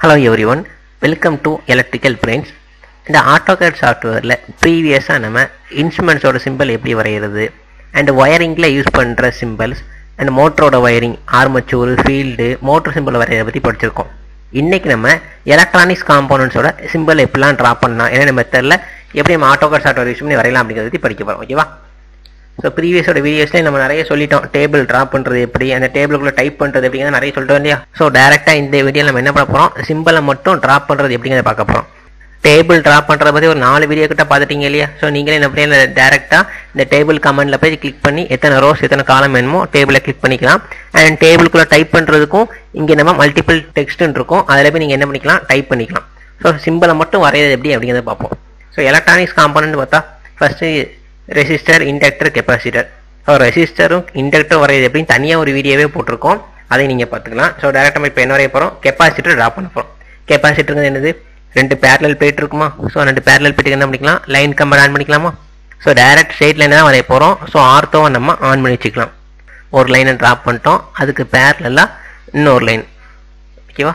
hello everyone welcome to electrical brains இந்த AutoCAD சாஃப்ட்வேரில் ப்ரீவியஸாக நம்ம இன்ஸ்ட்ருமெண்ட்ஸோட சிம்பிள் எப்படி வரைகிறது அண்ட் ஒயரிங்கில் யூஸ் பண்ணுற சிம்பிள்ஸ் அண்ட் மோட்டரோட wiring armature field motor symbol வரைகிறத பற்றி படிச்சிருக்கோம் இன்றைக்கி நம்ம எலக்ட்ரானிக்ஸ் காம்போனன்ட்ஸோட சிம்பிள் எப்படிலாம் ட்ரா பண்ணலாம் என்னென்ன மெத்தடில் எப்படி நம்ம ஆட்டோகேட் சாஃப்ட்வேர் யூஸ் பண்ணி வரையலாம் அப்படிங்கிறத பற்றி படிக்க போகிறோம் ஓகேவா ஸோ ப்ரீவியஸோட வீடியோஸ்லேயே நம்ம நிறைய சொல்லிட்டோம் டேபிள் ட்ரா பண்ணுறது எப்படி அந்த டேபிளுக்குள்ளே டைப் பண்ணுறது எப்படிங்கிறத நிறைய சொல்லிட்டோம் இல்லையா ஸோ டேரெக்டாக இந்த வீடியோவில் நம்ம என்ன பண்ண போகிறோம் சிம்பிளை மட்டும் ட்ரா பண்ணுறது எப்படிங்கிறத பார்க்க போகிறோம் டேபிள் ட்ரா பண்ணுறத பற்றி ஒரு நாலு வீடியோ கிட்ட பார்த்துட்டீங்க இல்லையா ஸோ நீங்களே என்ன பண்ணி டேரெக்டாக இந்த டேபிள் கமெண்டில் போய் கிளிக் பண்ணி எத்தனை ரோஸ் எத்தனை காலம் வேணுமோ டேபிளை கிளிக் பண்ணிக்கலாம் அண்ட் டேபிளுக்குள்ளே டைப் பண்ணுறதுக்கும் இங்கே நம்ம மல்டிபிள் டெக்ஸ்ட்னு இருக்கும் அதில் போய் நீங்கள் என்ன பண்ணிக்கலாம் டைப் பண்ணிக்கலாம் ஸோ சிம்பிளை மட்டும் வரைகிறது எப்படி அப்படிங்கிறத பார்ப்போம் ஸோ எலக்ட்ரானிக்ஸ் காம்பனன்ட் பார்த்தா first resistor inductor capacitor so ரெசிஸ்டரும் இண்டக்டரும் வரைகிறது எப்படின்னு தனியாக ஒரு வீடியோவே போட்டிருக்கோம் அதை நீங்கள் பார்த்துக்கலாம் ஸோ டேரெக்டாக நம்ம இப்போ என்ன வரைய போகிறோம் கெப்பாசிட்டர் ட்ரா பண்ண போகிறோம் கெப்பாசிட்டருங்கிறது என்னது ரெண்டு பேரலல் பிளேட் இருக்குமா ஸோ ரெண்டு பேரலல் பிளேட்டுக்கு என்ன பண்ணிக்கலாம் லைன் கம்பர் ஆன் பண்ணிக்கலாமா ஸோ டேரக்ட் ஸ்ட்ரெயிட் லைன் தான் வரைய போகிறோம் ஸோ ஆர்த்தோவை நம்ம ஆன் பண்ணி வச்சுக்கலாம் ஒரு லைனை ட்ராப் பண்ணிட்டோம் அதுக்கு பேரலாக இன்னொரு லைன் ஓகேவா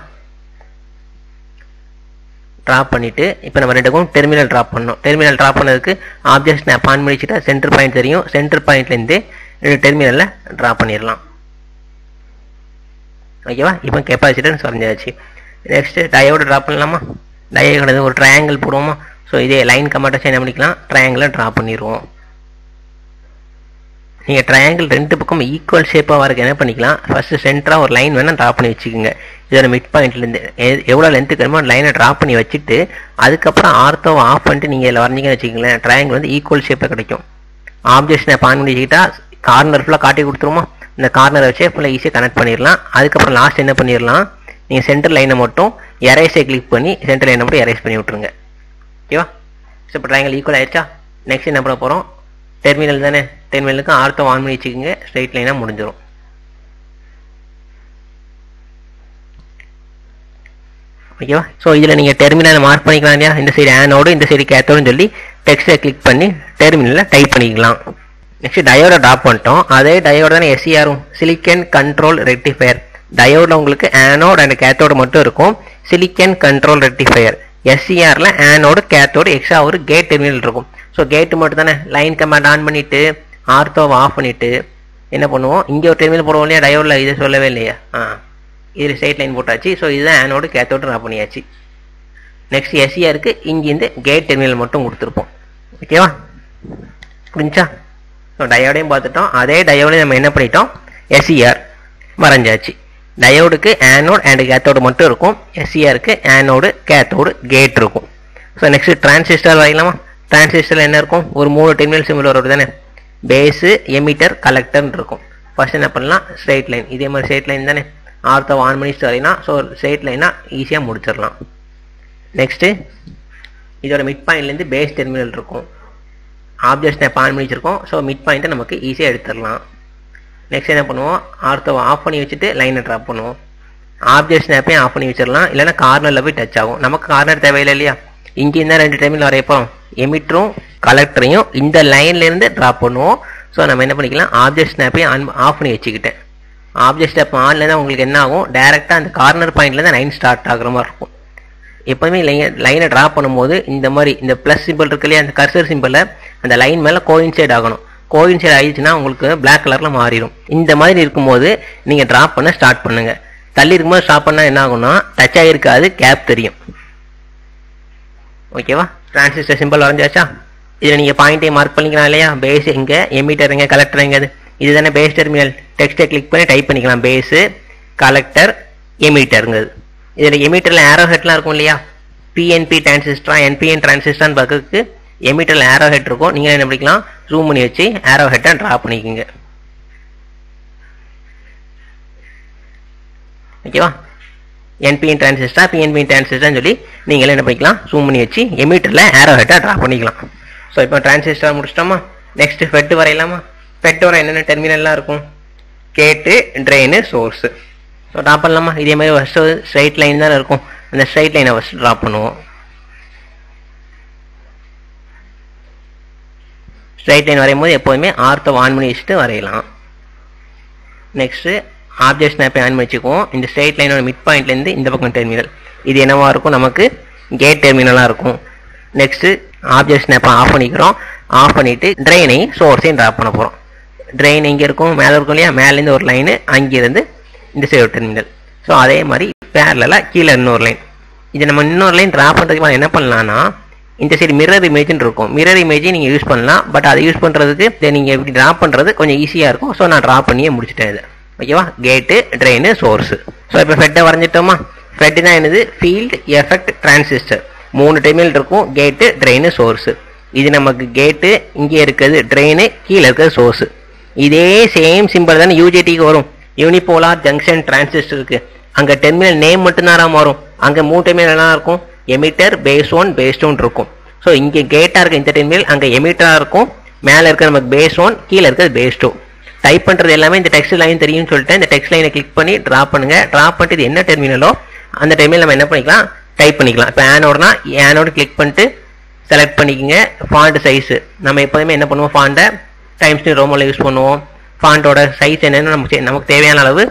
ட்ராப் பண்ணிவிட்டு இப்போ நம்ம ரெண்டுக்கும் டெர்மினல் ட்ராப் பண்ணோம் டெர்மினல் ட்ராப் பண்ணதுக்கு ஆப்ஜெக்ட் ஸ்னாப் ஆன் பண்ணிச்சுட்டா சென்டர் பாயிண்ட் தெரியும் சென்டர் பாயிண்ட்லேருந்து ரெண்டு டெர்மினலில் ட்ராப் பண்ணிடலாம் ஓகேவா இப்போ கெப்பாசிட்டர் வரைஞ்சாச்சு நெக்ஸ்ட்டு டயோடு ட்ராப் பண்ணலாமா டயோடு ஒரு ட்ரையாங்கிள் போடுவோமா ஸோ இதே லைன் கமாட்டை என்ன பண்ணிக்கலாம் ட்ரையாங்கிளை ட்ரா பண்ணிடுவோம் நீங்கள் ட்ரையாங்கிள் ரெண்டு பக்கம் ஈக்குவல் ஷேப்பாக வரக்கு என்ன பண்ணிக்கலாம் ஃபஸ்ட்டு சென்டராக ஒரு லைன் வேணால் ட்ரா பண்ணி வச்சுக்கோங்க இதோட மிட் பாயிண்ட்லேருந்து எவ்வளோ லென்த்துக்கு வேணுமோ லைனை ட்ரா பண்ணி வச்சுட்டு அதுக்கப்புறம் ஆர்த்தோவை ஆஃப் பண்ணிட்டு நீங்கள் இதில் வரைஞ்சிங்கன்னு வச்சுக்கோங்களேன் ட்ரையாங்கிள் வந்து ஈக்குவல் ஷேப்பில் கிடைக்கும் ஆப்ஜெக்ட்ஸ் நான் பான் பண்ணி வச்சுக்கிட்டா கார்னர் ஃபுல்லாக காட்டி கொடுத்துருமா இந்த கார்னரை வச்சே ஃபுல்லாக ஈஸியாக கனெக்ட் பண்ணிடலாம் அதுக்கப்புறம் லாஸ்ட் என்ன பண்ணிடலாம் நீங்கள் சென்டர் லைனை மட்டும் எரேஸை கிளிக் பண்ணி சென்டர் லைனை மட்டும் எரேஸ் பண்ணி விட்ருங்க ஓகேவா ஸோ இப்போ ட்ரையாங்கிள் ஈக்குவல் ஆயிடுச்சா நெக்ஸ்ட் என்ன பண்ண போகிறோம் டெர்மினல் தானே டெர்மினலுக்கு ஆர்த்தம் ஆன் பண்ணி வச்சுக்கோங்க ஸ்ட்ரைட் லைனாக முடிஞ்சிடும் ஓகேவா ஸோ இதில் நீங்கள் டெர்மினலை மார்க் பண்ணிக்கலாம் இல்லையா இந்த சைடு ஆனோடு இந்த சைடு கேத்தோடுன்னு சொல்லி டெக்ஸ்ட்டை கிளிக் பண்ணி டெர்மினலில் டைப் பண்ணிக்கலாம் நெக்ஸ்ட் டயோட ட்ராப் பண்ணிட்டோம் அதே டயோட தானே எஸ்சிஆரும் சிலிக்கன் கண்ட்ரோல் ரெக்டிஃபயர் டயோட உங்களுக்கு ஆனோட் அண்ட் கேத்தோடு மட்டும் இருக்கும் சிலிக்கன் கண்ட்ரோல் ரெக்டிஃபயர் எஸ்சிஆரில் ஆனோடு கேத்தோடு எக்ஸ்ட்ரா ஒரு கேட் டெர்மினல் இருக்கும் ஸோ கேட்டு மட்டும் தானே லைன் கமாண்ட் ஆன் பண்ணிவிட்டு ஆர்த்தோவை ஆஃப் பண்ணிவிட்டு என்ன பண்ணுவோம் இங்கே ஒரு டெர்மினல் போடுவோம் இல்லையா டயோடில் இதை சொல்லவே இல்லையா ஆ இதில் ஸ்ட்ரைட் லைன் போட்டாச்சு ஸோ இதுதான் ஆனோடு கேத்தோடு ட்ரா பண்ணியாச்சு நெக்ஸ்ட் எஸ்சிஆருக்கு இங்கேருந்து கேட் டெர்மினல் மட்டும் கொடுத்துருப்போம் ஓகேவா புரிஞ்சா ஸோ டயோடையும் பார்த்துட்டோம் அதே டயோடையும் நம்ம என்ன பண்ணிட்டோம் எஸ்சிஆர் வரைஞ்சாச்சு டயோடுக்கு ஆனோட் அண்ட் கேத்தோடு மட்டும் இருக்கும் எஸ்சிஆருக்கு ஆனோடு கேத்தோடு கேட் இருக்கும் ஸோ நெக்ஸ்ட் டிரான்சிஸ்டர் வரையலாமா டிரான்சிஸ்டரில் என்ன இருக்கும் ஒரு மூணு டெர்மினல் சிம்பிள் வரும் தானே பேஸு எமிட்டர் கலெக்டர்னு இருக்கும் ஃபர்ஸ்ட் என்ன பண்ணலாம் ஸ்ட்ரெயிட் லைன் இதே மாதிரி ஸ்ட்ரெயிட் லைன் தானே ஆர்த்தோ ஆன் பண்ணிட்டு வரையினா ஸோ ஸ்ட்ரெயிட் லைனாக ஈஸியாக முடிச்சிடலாம் நெக்ஸ்ட்டு இதோட மிட் பாயிண்ட்லேருந்து பேஸ் டெர்மினல் இருக்கும் ஆப்ஜெக்ட் ஸ்னாப் ஆன் பண்ணி வச்சிருக்கோம் ஸோ மிட் பாயிண்ட்டை நமக்கு ஈஸியாக எடுத்துடலாம் நெக்ஸ்ட் என்ன பண்ணுவோம் ஆர்த்தோவை ஆஃப் பண்ணி வச்சுட்டு லைனை ட்ராப் பண்ணுவோம் ஆப்ஜெக்ட் ஸ்னாப்பையும் ஆஃப் பண்ணி வச்சிடலாம் இல்லைனா கார்னரில் போய் டச் ஆகும் நமக்கு கார்னர் தேவையில்லை இல்லையா இங்கே தான் ரெண்டு டைமில் வரையப்போம் எமிட்டரும் கலெக்டரையும் இந்த லைன்லேருந்து ட்ராப் பண்ணுவோம் ஸோ நம்ம என்ன பண்ணிக்கலாம் ஆப்ஜெக்ட் ஸ்னாப்பையும் ஆன் ஆஃப் பண்ணி வச்சுக்கிட்டேன் ஆப்ஜெக்ட் ஸ்னாப் ஆன்ல தான் உங்களுக்கு என்ன ஆகும் டேரெக்டாக அந்த கார்னர் பாயிண்ட்ல தான் லைன் ஸ்டார்ட் ஆகுற மாதிரி இருக்கும் எப்போவுமே லைன் லைனை ட்ரா பண்ணும்போது இந்த மாதிரி இந்த ப்ளஸ் சிம்பிள் இருக்கு இல்லையா அந்த கர்சர் சிம்பிளை அந்த லைன் மேலே கோயின்சைட் ஆகணும் கோயின்சைட் ஆயிடுச்சுன்னா உங்களுக்கு பிளாக் கலரில் மாறிடும் இந்த மாதிரி இருக்கும்போது நீங்கள் ட்ரா பண்ண ஸ்டார்ட் பண்ணுங்கள் தள்ளி இருக்கும்போது ஸ்டாப் பண்ணால் என்ன ஆகும்னா டச் ஆகிருக்காது கேப் தெரியும் ஓகேவா டிரான்சிஸ்டர் சிம்பிள் வரைஞ்சாச்சா இதில் நீங்கள் பாயிண்ட்டை மார்க் பண்ணிக்கலாம் இல்லையா பேஸ் எங்கே எமிட்டர் எங்கே கலெக்டர் எங்கே இது தானே பேஸ் டெர்மினல் டெக்ஸ்ட்டை கிளிக் பண்ணி டைப் பண்ணிக்கலாம் பேஸு கலெக்டர் எமிட்டருங்கிறது இதில் எமிட்டரில் ஆரோ ஹெட்லாம் இருக்கும் இல்லையா பிஎன்பி டிரான்சிஸ்டரா என்பிஎன் டிரான்சிஸ்டான்னு பார்க்கறதுக்கு எமிட்டரில் ஆரோ ஹெட் இருக்கும் நீங்கள் என்ன பண்ணிக்கலாம் ஜூம் பண்ணி வச்சு ஆரோ ஹெட்டை ட்ரா பண்ணிக்கோங்க ஓகேவா என்பிஎன் டிரான்சிஸ்டா பிஎன்பிஎன் டிரான்சிஸ்டான்னு சொல்லி நீங்களே என்ன பண்ணிக்கலாம் ஜூம் பண்ணி வச்சு எமிட்டரில் ஆரோ ஹெட்டை ட்ரா பண்ணிக்கலாம் ஸோ இப்போ டிரான்சிஸ்டர் முடிச்சிட்டோமா நெக்ஸ்ட் ஃபெட்டு வரையலாமா ஃபெட்டு வர என்னென்ன டெர்மினல்லாம் இருக்கும் gate train source so draw பண்ணலாமா இதே மாதிரி ஃபஸ்ட்டு ஸ்ட்ரைட் லைன் தானே இருக்கும் அந்த ஸ்ட்ரைட் லைனை ஃபஸ்ட்டு ட்ரா பண்ணுவோம் ஸ்ட்ரைட் லைன் வரையும் போது எப்போதுமே ஆர்த்தோ ஆன் பண்ணி வச்சுட்டு வரையலாம் நெக்ஸ்ட்டு ஆப்ஜெக்ட் ஸ்னாப்பை ஆன் பண்ணி வச்சுக்குவோம் இந்த ஸ்ட்ரைட் லைனோட மிட் பாயிண்ட்லேருந்து இந்த பக்கம் டெர்மினல் இது என்னவா இருக்கும் நமக்கு கேட் டெர்மினலாக இருக்கும் நெக்ஸ்ட்டு ஆப்ஜெக்ட் ஸ்னாப்பை ஆஃப் பண்ணிக்கிறோம் ஆஃப் பண்ணிவிட்டு ட்ரெயினையும் சோர்ஸையும் ட்ராப் பண்ண போகிறோம் ட்ரெயின் எங்கே இருக்கும் மேலே இருக்கும் இல்லையா மேலேருந்து ஒரு லைனு அங்கேருந்து இந்த சைடு டெர்மினல் ஸோ அதே மாதிரி பேரலாக கீழே இன்னொரு லைன் இது நம்ம இன்னொரு லைன் ட்ரா பண்ணுறதுக்கு என்ன பண்ணலாம்னா இந்த சைடு மிரர் இமேஜ்னு இருக்கும் மிரர் இமேஜை நீங்கள் யூஸ் பண்ணலாம் பட் அதை யூஸ் பண்ணுறதுக்கு இதை நீங்கள் இப்படி ட்ரா பண்ணுறது கொஞ்சம் ஈஸியாக இருக்கும் ஸோ நான் ட்ரா பண்ணியே முடிச்சிட்டேன் இது ஓகேவா கேட்டு ட்ரெயின் சோர்ஸு ஸோ இப்போ ஃபெட்டை வரைஞ்சிட்டோமா ஃபெட்டு தான் என்னது ஃபீல்டு எஃபெக்ட் டிரான்சிஸ்டர் மூணு டெர்மினல் இருக்கும் கேட்டு ட்ரெயின் சோர்ஸு இது நமக்கு கேட்டு இங்கே இருக்கிறது ட்ரெயின் கீழே இருக்கிறது சோர்ஸு இதே சேம் சிம்பிள் தானே யூஜிடிக்கு வரும் யூனிபோலார் ஜங்ஷன் டிரான்சிஸ்டருக்கு அங்கே டெர்மினல் நேம் மட்டும்தான் வரும் அங்கே மூணு டெர்மினல் என்ன இருக்கும் எமிட்டர் பேஸ் ஒன் பேஸ் டூன் இருக்கும் ஸோ இங்கே கேட்டாக இருக்க இந்த டெர்மினல் அங்கே எமிட்டராக இருக்கும் மேலே இருக்க நமக்கு பேஸ் ஒன் கீழே இருக்கிறது பேஸ் டூ டைப் பண்ணுறது எல்லாமே இந்த டெக்ஸ்ட் லைன் தெரியும்னு சொல்லிட்டு இந்த டெக்ஸ்ட் லைனை கிளிக் பண்ணி ட்ரா பண்ணுங்க ட்ரா பண்ணிட்டு இது என்ன டெர்மினலோ அந்த டெர்மினல் நம்ம என்ன பண்ணிக்கலாம் டைப் பண்ணிக்கலாம் இப்போ ஆனோட்னா ஆனோடு கிளிக் பண்ணிட்டு செலக்ட் பண்ணிக்கோங்க ஃபாண்ட் சைஸு நம்ம எப்போதுமே என்ன பண்ணுவோம் ஃபாண்ட்டை டைம்ஸ் நியூ ரோமோவில் யூஸ் பண்ணுவோம் ஃபாண்ட்டோட சைஸ் என்னன்னு நமக்கு நமக்கு தேவையான அளவு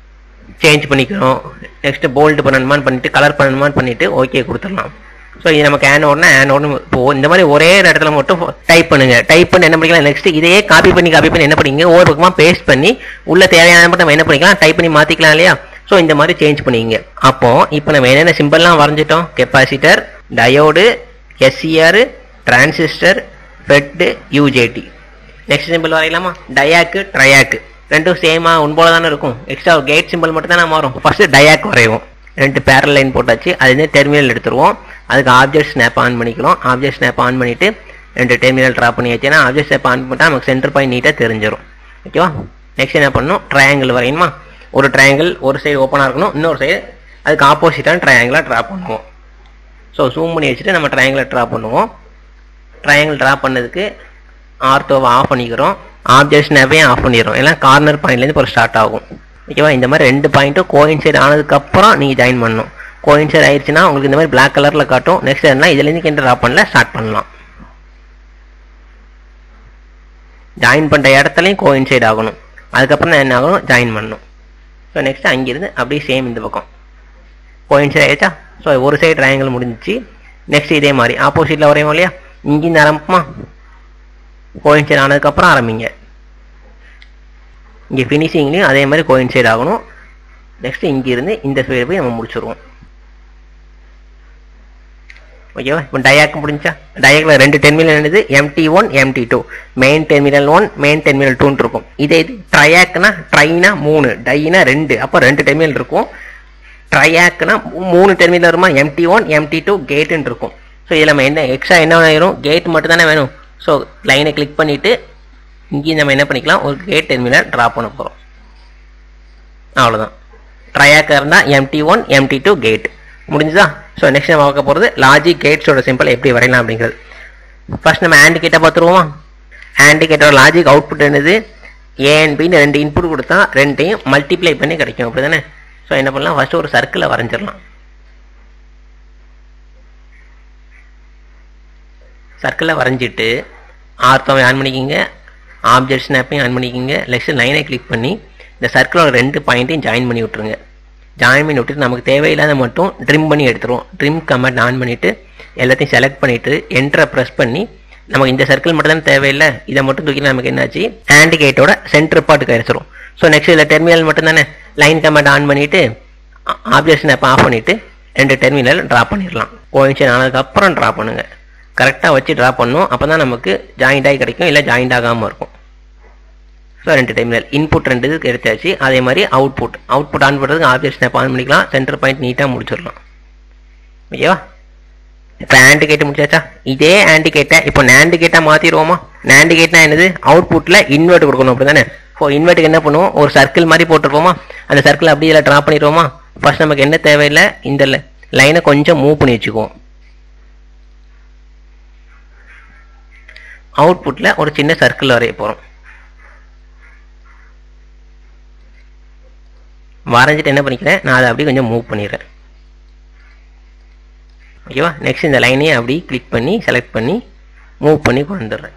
சேஞ்ச் பண்ணிக்கிறோம் நெக்ஸ்ட் போல்டு பண்ணணுமான்னு பண்ணிட்டு கலர் பண்ணணுமான்னு பண்ணிட்டு ஓகே கொடுத்துடலாம் ஸோ இது நமக்கு ஆனோட்னா ஆனோட்னு இப்போ இந்த மாதிரி ஒரே ஒரு இடத்துல மட்டும் டைப் பண்ணுங்க டைப் பண்ணி என்ன பண்ணிக்கலாம் நெக்ஸ்ட் இதையே காப்பி பண்ணி காப்பி பண்ணி என்ன பண்ணிங்க ஒவ்வொரு பக்கமாக பேஸ்ட் பண்ணி உள்ள தேவையான மட்டும் நம்ம என்ன பண்ணிக்கலாம் டைப் பண்ணி மாற்றிக்கலாம் இல்லையா ஸோ இந்த மாதிரி சேஞ்ச் பண்ணிங்க அப்போ இப்போ நம்ம என்னென்ன சிம்பிள்லாம் வரைஞ்சிட்டோம் capacitor diode SCR transistor FET UJT next symbol வரையலாமா டயாக்கு ட்ரையாக்கு ரெண்டும் சேமா உன் போல தானே இருக்கும் எக்ஸ்ட்ரா கேட் சிம்பிள் மட்டும் தான் மாறும் ஃபர்ஸ்ட் டயாக் வரைவோம் ரெண்டு பேரல் லைன் போட்டாச்சு அது டெர்மினல் எடுத்துருவோம் அதுக்கு ஆப்ஜெக்ட் ஸ்னாப் ஆன் பண்ணிக்கிறோம் ஆப்ஜெக்ட் ஸ்னாப் ஆன் பண்ணிட்டு ரெண்டு டெர்மினல் ட்ரா பண்ணியாச்சுன்னா ஆப்ஜெக்ட் ஸ்னாப் ஆன் பண்ணிட்டா நமக்கு சென்டர் பாயிண்ட் நீட்டாக தெரிஞ்சிடும் ஓகேவா நெக்ஸ்ட் என்ன பண்ணணும் ட்ரையாங்கிள் வரையணுமா ஒரு ட்ரையாங்கிள் ஒரு சைடு ஓப்பனாக இருக்கணும் இன்னொரு சைடு அதுக்கு ஆப்போசிட்டான ட்ரையாங்கிளாக ட்ரா பண்ணுவோம் ஸோ ஜூம் பண்ணி வச்சுட்டு நம்ம ட்ரையாங்கிளை ட்ரா பண்ணுவோம் ட்ரையாங்கிள் ட்ரா பண்ணதுக்கு ஆர்த்தோவை ஆஃப் பண்ணிக்கிறோம் ஆப்ஜெக்ட் ஸ்னாப்பையும் ஆஃப் பண்ணிடுறோம் எல்லாம் கார்னர் பாயிண்ட்லேருந்து இப்போ ஸ்டார்ட் ஆகும் ஓகேவா இந்த மாதிரி ரெண்டு பாயிண்ட்டும் கோயின்சைட் ஆனதுக்கப்புறம் நீங்கள் ஜாயின் பண்ணணும் கோயின்சைட் ஆயிடுச்சுன்னா உங்களுக்கு இந்த மாதிரி பிளாக் கலரில் காட்டும் நெக்ஸ்ட் என்ன இதுலேருந்து எந்த ட்ரா பண்ணல ஸ்டார்ட் பண்ணலாம் ஜாயின் பண்ணுற இடத்துலையும் கோயின்சைட் ஆகணும் அதுக்கப்புறம் தான் என்ன ஆகணும் ஜாயின் பண்ணணும் ஸோ நெக்ஸ்ட் அங்கிருந்து அப்படியே சேம் இந்த பக்கம் கோயின்சைட் ஆயிடுச்சா ஸோ ஒரு சைடு ட்ரையாங்கிள் முடிஞ்சிச்சு நெக்ஸ்ட் இதே மாதிரி ஆப்போசிட்டில் வரையும் இல்லையா இங்கேருந்து ஆரம்பிக்குமா கோயின்சைட் ஆனதுக்கப்புறம் ஆரம்பிங்க இங்கே ஃபினிஷிங்லேயும் அதே மாதிரி கோயின்சைட் ஆகணும் நெக்ஸ்ட் இங்கிருந்து இந்த சைடு போய் நம்ம முடிச்சிருவோம் ஓகேவா இப்போ டயாக் முடிஞ்சா டயாக்ல ரெண்டு டெர்மினல் என்னது MT one MT two main terminal one main terminal டூன்னு இருக்கும் இதே இது ட்ரையாக்னா ட்ரைனா மூணு டைனா ரெண்டு அப்போ ரெண்டு டெர்மினல் இருக்கும் ட்ரையாக்னா மூணு டெர்மினல் வருமா எம்டி ஒன் எம்டி டூ கேட்டுன்னு இருக்கும் ஸோ இதில் நம்ம என்ன எக்ஸ்ட்ரா என்ன ஆயிரும் கேட் மட்டும் தானே வேணும் ஸோ லைனை கிளிக் பண்ணிவிட்டு இங்கேயும் நம்ம என்ன பண்ணிக்கலாம் ஒரு கேட் டெர்மினல் ட்ரா பண்ண போகிறோம் அவ்வளோதான் ட்ரையாக்காக இருந்தால் MT one MT two gate முடிஞ்சுதா ஸோ நெக்ஸ்ட் நம்ம பார்க்க போகிறது லாஜிக் கேட்ஸோட சிம்பிள் எப்படி வரையலாம் அப்படிங்கிறது ஃபர்ஸ்ட் நம்ம ஆண்ட் கேட்டை பார்த்துருவோமா ஆண்ட் கேட்டோட லாஜிக் அவுட்புட் என்னது ஏ அண்ட் பின்னு ரெண்டு இன்புட் கொடுத்தா ரெண்டையும் மல்டிப்ளை பண்ணி கிடைக்கும் அப்படி தானே ஸோ என்ன பண்ணலாம் ஃபர்ஸ்ட் ஒரு சர்க்கிளை வரைஞ்சிடலாம் சர்க்கிளை வரைஞ்சிட்டு ஆர்த்தோவை ஆன் பண்ணிக்கிங்க ஆப்ஜெக்ட் ஸ்னாப்பையும் ஆன் பண்ணிக்கிங்க நெக்ஸ்ட் லைனை கிளிக் பண்ணி இந்த சர்க்கிளோட ரெண்டு பாயிண்ட்டையும் ஜாயின் பண்ணி விட்ருங்க ஜாயின் பண்ணி விட்டுட்டு நமக்கு தேவையில்லாத மட்டும் ட்ரிம் பண்ணி எடுத்துருவோம் ட்ரிம் கமெண்ட் ஆன் பண்ணிவிட்டு எல்லாத்தையும் செலக்ட் பண்ணிவிட்டு என்ட்ரை ப்ரெஸ் பண்ணி நமக்கு இந்த சர்க்கிள் மட்டும் தான் தேவையில்லை இதை மட்டும் தூக்கி நமக்கு என்னாச்சு ஹேண்ட் கேட்டோட சென்டர் பார்ட்டுக்கு கிடைச்சிரும் ஸோ நெக்ஸ்ட் இதில் டெர்மினல் மட்டும் தானே லைன் கமெண்ட் ஆன் பண்ணிவிட்டு ஆப்ஜெக்ட் ஸ்னாப் ஆஃப் பண்ணிவிட்டு ரெண்டு டெர்மினல் ட்ரா பண்ணிடலாம் கோயின்ஷன் ஆனதுக்கப்புறம் ட்ரா பண்ணுங்கள் கரெக்டாக வச்சு ட்ரா பண்ணணும் அப்போ தான் நமக்கு ஜாயிண்ட் ஆகி கிடைக்கும் இல்லை ஜாயிண்ட் ஆகாமல் இருக்கும் ஸோ ரெண்டு டெர்மினல் இன்புட் ரெண்டு இதுக்கு எடுத்தாச்சு அதே மாதிரி அவுட்புட் அவுட்புட் ஆன் பண்ணுறதுக்கு ஆப்ஜெக்ட் ஸ்னாப் ஆன் பண்ணிக்கலாம் சென்டர் பாயிண்ட் நீட்டாக முடிச்சிடலாம் ஓகேவா இப்போ ஆண்டு கேட்டு முடிச்சாச்சா இதே ஆண்டு கேட்டை இப்போ நேண்டு கேட்டால் மாற்றிடுவோமா நேண்டு கேட்னா என்னது அவுட்புட்டில் இன்வெர்ட் கொடுக்கணும் அப்படி தானே ஸோ இன்வெர்ட்டுக்கு என்ன பண்ணுவோம் ஒரு சர்க்கிள் மாதிரி போட்டுருப்போமா அந்த சர்க்கிள் அப்படியே இதில் ட்ரா பண்ணிடுவோமா ஃபர்ஸ்ட் நமக்கு என்ன தேவையில்லை இந்த லைனை கொஞ்சம் மூவ் பண்ணி வச்சுக்குவோம் அவுட்புட்டில் ஒரு சின்ன சர்க்கிள் வரைய போகிறோம் வரைஞ்சிட்டு என்ன பண்ணிக்கிறேன் நான் அதை அப்படியே கொஞ்சம் மூவ் பண்ணிடுறேன் ஓகேவா நெக்ஸ்ட் இந்த லைனையே அப்படி கிளிக் பண்ணி செலக்ட் பண்ணி மூவ் பண்ணி கொண்டு வந்துடுறேன்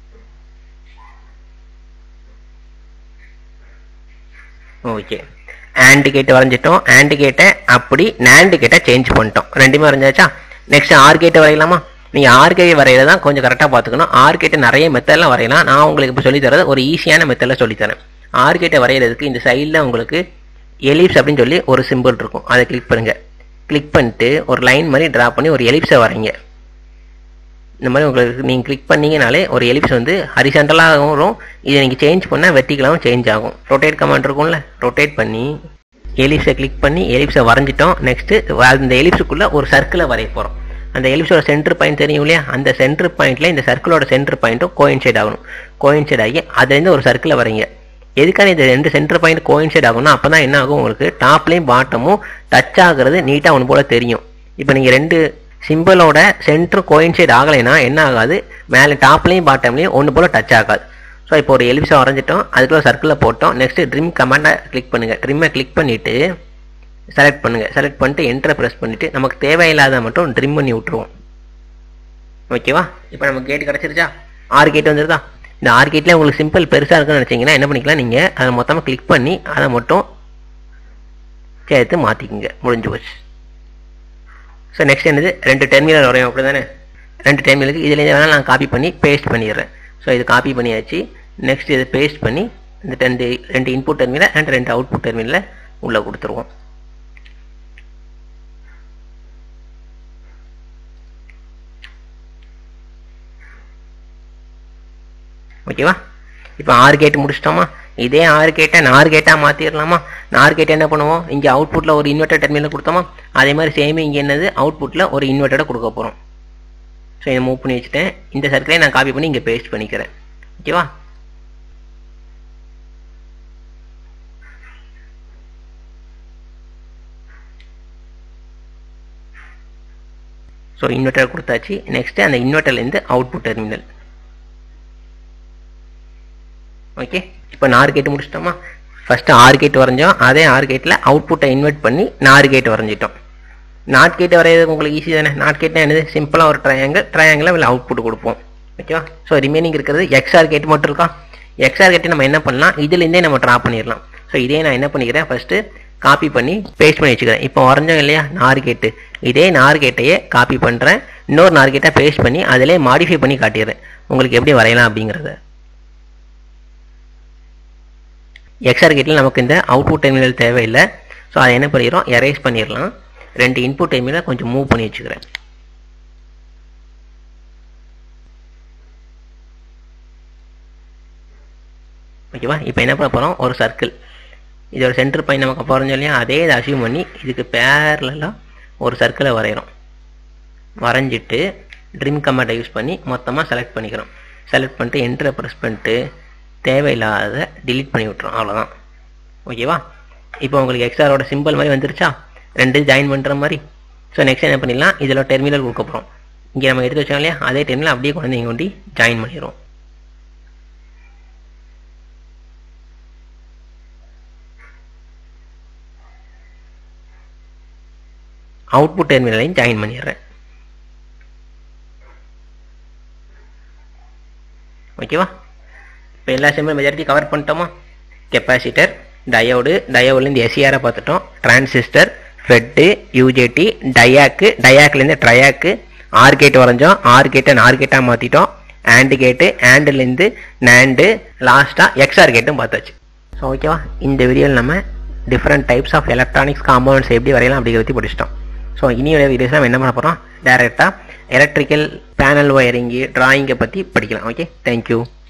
ஓகே ஆண்டு கேட்டு வரைஞ்சிட்டோம் ஆண்டு கேட்டை அப்படி நேண்டு கேட்டை சேஞ்ச் பண்ணிட்டோம் ரெண்டுமே வரைஞ்சாச்சா நெக்ஸ்ட் ஆர் கேட்டை வரையலாமா நீங்கள் ஆர் கேட் வரையில தான் கொஞ்சம் கரெக்டாக பார்த்துக்கணும் ஆர் கேட்டை நிறைய மெத்தட்லாம் வரையலாம் நான் உங்களுக்கு இப்போ சொல்லித் தரது ஒரு ஈஸியான மெத்தடில் சொல்லித்தரேன் ஆர் கேட்டை வரைகிறதுக்கு இந்த சைடில் உங்களுக்கு எலிப்ஸ் அப்படின்னு சொல்லி ஒரு சிம்பிள் இருக்கும் அதை கிளிக் பண்ணுங்க கிளிக் பண்ணிட்டு ஒரு லைன் மாதிரி ட்ரா பண்ணி ஒரு எலிப்ஸை வரைங்க இந்த மாதிரி உங்களுக்கு நீங்கள் கிளிக் பண்ணீங்கனாலே ஒரு எலிப்ஸ் வந்து ஹரிசென்டலாகவும் வரும் இதை நீங்கள் சேஞ்ச் பண்ணால் வெர்டிகலாகவும் சேஞ்ச் ஆகும் ரொட்டேட் கமாண்ட் இருக்கும்ல ரொட்டேட் பண்ணி எலிப்ஸை கிளிக் பண்ணி எலிப்ஸை வரைஞ்சிட்டோம் நெக்ஸ்ட்டு அந்த எலிப்ஸுக்குள்ளே ஒரு சர்க்கிளை வரைய போகிறோம் அந்த எலிப்ஸோட சென்டர் பாயிண்ட் தெரியும் இல்லையா அந்த சென்டர் பாயிண்ட்ல இந்த சர்க்கிளோட சென்டர் பாயிண்ட்டும் கோயின்சைட் ஆகணும் கோயின்சைட் ஆகி அதுலேருந்து ஒரு சர்க்கிளை வரைங்க எதுக்காக இந்த ரெண்டு சென்டர் பாயிண்ட் கோயின்சைட் ஆகும்னா அப்போ தான் என்ன ஆகும் உங்களுக்கு டாப்லையும் பாட்டமும் டச் ஆகுறது நீட்டாக ஒன்று போல தெரியும் இப்போ நீங்கள் ரெண்டு சிம்பிளோட சென்டர் கோயின்சைட் ஆகலைன்னா என்ன ஆகாது மேலே டாப்லையும் பாட்டம்லையும் ஒன்று போல டச் ஆகாது ஸோ இப்போ ஒரு எலிப்ஸை வரைஞ்சிட்டோம் அதுக்குள்ள சர்க்கிளில் போட்டோம் நெக்ஸ்ட் ட்ரிம் கமாண்டை கிளிக் பண்ணுங்கள் ட்ரிம்மை கிளிக் பண்ணிவிட்டு செலக்ட் பண்ணுங்கள் செலக்ட் பண்ணிட்டு என்டரை ப்ரெஸ் பண்ணிவிட்டு நமக்கு தேவையில்லாத மட்டும் ட்ரிம் பண்ணி விட்ருவோம் ஓகேவா இப்போ நமக்கு கேட் கிடச்சிருச்சா ஆறு கேட் வந்துருதா இந்த ஆறு கேட்டில் உங்களுக்கு சிம்பிள் பெருசாக இருக்குன்னு நினச்சிங்கன்னா என்ன பண்ணிக்கலாம் நீங்கள் அதை மொத்தமாக கிளிக் பண்ணி அதை மட்டும் சேர்த்து மாற்றிக்குங்க முடிஞ்சு போச்சு ஸோ நெக்ஸ்ட் என்னது ரெண்டு டெர்மினல் வரையும் அப்படி தானே ரெண்டு டெர்மினலுக்கு இதுலேருந்து வேணால் நான் காப்பி பண்ணி பேஸ்ட் பண்ணிடுறேன் ஸோ இது காப்பி பண்ணியாச்சு நெக்ஸ்ட் இதை பேஸ்ட் பண்ணி இந்த ரெண்டு ரெண்டு இன்புட் டெர்மினல் அண்ட் ரெண்டு அவுட்புட் டெர்மினலை உள்ளே கொடுத்துருவோம் ஓகேவா இப்போ ஆறு கேட் முடிச்சிட்டோமா இதே ஆறு கேட்டை நாறு கேட்டாக மாற்றிடலாமா நாறு கேட்டை என்ன பண்ணுவோம் இங்கே அவுட்புட்டில் ஒரு இன்வெர்டர் டெர்மினல் கொடுத்தோமா அதே மாதிரி சேம் இங்கே என்னது அவுட்புட்டில் ஒரு இன்வெர்டரை கொடுக்க போகிறோம் ஸோ இதை மூவ் பண்ணி வச்சுட்டேன் இந்த சர்க்கிளை நான் காப்பி பண்ணி இங்கே பேஸ்ட் பண்ணிக்கிறேன் ஓகேவா ஸோ இன்வெர்டர் கொடுத்தாச்சு நெக்ஸ்ட் அந்த இன்வெர்டர்லேருந்து அவுட்புட் டெர்மினல் ஓகே இப்போ நார் கேட் முடிச்சிட்டோமா ஃபஸ்ட்டு ஆறு கேட் வரைஞ்சோம் அதே ஆறு கேட்டில் அவுட்புட்டை இன்வெர்ட் பண்ணி நாறு கேட் வரைஞ்சிட்டோம் நாட் கேட் வரைகிறது உங்களுக்கு ஈஸி தானே நாட் கேட்னா என்னது சிம்பிளாக ஒரு ட்ரையாங்கிள் ட்ரையாங்கிளில் அதில் அவுட்புட் கொடுப்போம் ஓகேவா ஸோ ரிமைனிங் இருக்கிறது எக்ஸ்ஆர் கேட் மட்டும் இருக்கா எக்ஸ்ஆர் கேட்டு நம்ம என்ன பண்ணலாம் இதுலேருந்தே நம்ம ட்ரா பண்ணிடலாம் ஸோ இதே நான் என்ன பண்ணிக்கிறேன் ஃபஸ்ட்டு காப்பி பண்ணி பேஸ்ட் பண்ணி வச்சுக்கிறேன் இப்போ வரைஞ்சோம் இல்லையா நார் கேட்டு இதே நார் கேட்டையே காப்பி பண்ணுறேன் இன்னொரு நார் கேட்டை பேஸ்ட் பண்ணி அதிலே மாடிஃபை பண்ணி காட்டிடுறேன் உங்களுக்கு எப்படி வரையலாம் அப்படிங்கிறத எக்ஸ்ஆர் கேட்டில் நமக்கு இந்த அவுட்புட் டெர்மினல் தேவையில்லை ஸோ அதை என்ன பண்ணிடுறோம் எரேஸ் பண்ணிடலாம் ரெண்டு இன்புட் டெர்மினலை கொஞ்சம் மூவ் பண்ணி வச்சுக்கிறேன் ஓகேவா இப்போ என்ன பண்ண போகிறோம் ஒரு சர்க்கிள் இதோட சென்டர் பாயிண்ட் நமக்கு போகிறோம் இல்லையா அதே இதை அசீவ் பண்ணி இதுக்கு பேரலாம் ஒரு சர்க்கிளை வரைகிறோம் வரைஞ்சிட்டு ட்ரீம் கமாண்டை யூஸ் பண்ணி மொத்தமாக செலக்ட் பண்ணிக்கிறோம் செலக்ட் பண்ணிட்டு என்ட்ரை ப்ரெஸ் பண்ணிட்டு தேவையில்லாத டிலீட் பண்ணி விட்றோம் அவ்வளோதான் ஓகேவா இப்போ உங்களுக்கு எக்ஸ்ஆரோட சிம்பிள் மாதிரி வந்துருச்சா ரெண்டு ஜாயின் பண்ணுற மாதிரி ஸோ நெக்ஸ்ட் என்ன பண்ணிடலாம் இதில் டெர்மினல் கொடுக்க போகிறோம் இங்கே நம்ம எடுத்து வச்சோம் இல்லையா அதே டெர்மினல் அப்படியே கொண்டு வந்து இங்கே கொண்டு ஜாயின் பண்ணிடுவோம் அவுட்புட் டெர்மினலையும் ஜாயின் பண்ணிடுறேன் ஓகேவா இப்போ எல்லா சிம்பிள் மெஜாரிட்டி கவர் பண்ணிட்டோமா கெப்பாசிட்டர் டயோடு டயோட்லேருந்து எஸ்சிஆரை பார்த்துட்டோம் டிரான்சிஸ்டர் ஃபெட்டு யூஜேடி டயாக்கு டயாக்லேருந்து ட்ரையாக்கு ஆர் கேட் வரைஞ்சோம் ஆர் கேட்டை நார் கேட்டாக மாற்றிட்டோம் ஆண்டு கேட்டு ஆண்டுலேருந்து நேண்டு லாஸ்ட்டாக எக்ஸ்ஆர் கேட்டும் பார்த்தாச்சு ஸோ ஓகேவா இந்த வீடியோவில் நம்ம different types of electronics compounds எப்படி வரையலாம் அப்படிங்கிறத பற்றி படிச்சிட்டோம் ஸோ இனியோட வீடியோஸ் நம்ம என்ன பண்ண போகிறோம் டேரெக்டாக எலக்ட்ரிக்கல் பேனல் ஒயரிங்கு ட்ராயிங்கை பற்றி படிக்கலாம் ஓகே தேங்க்யூ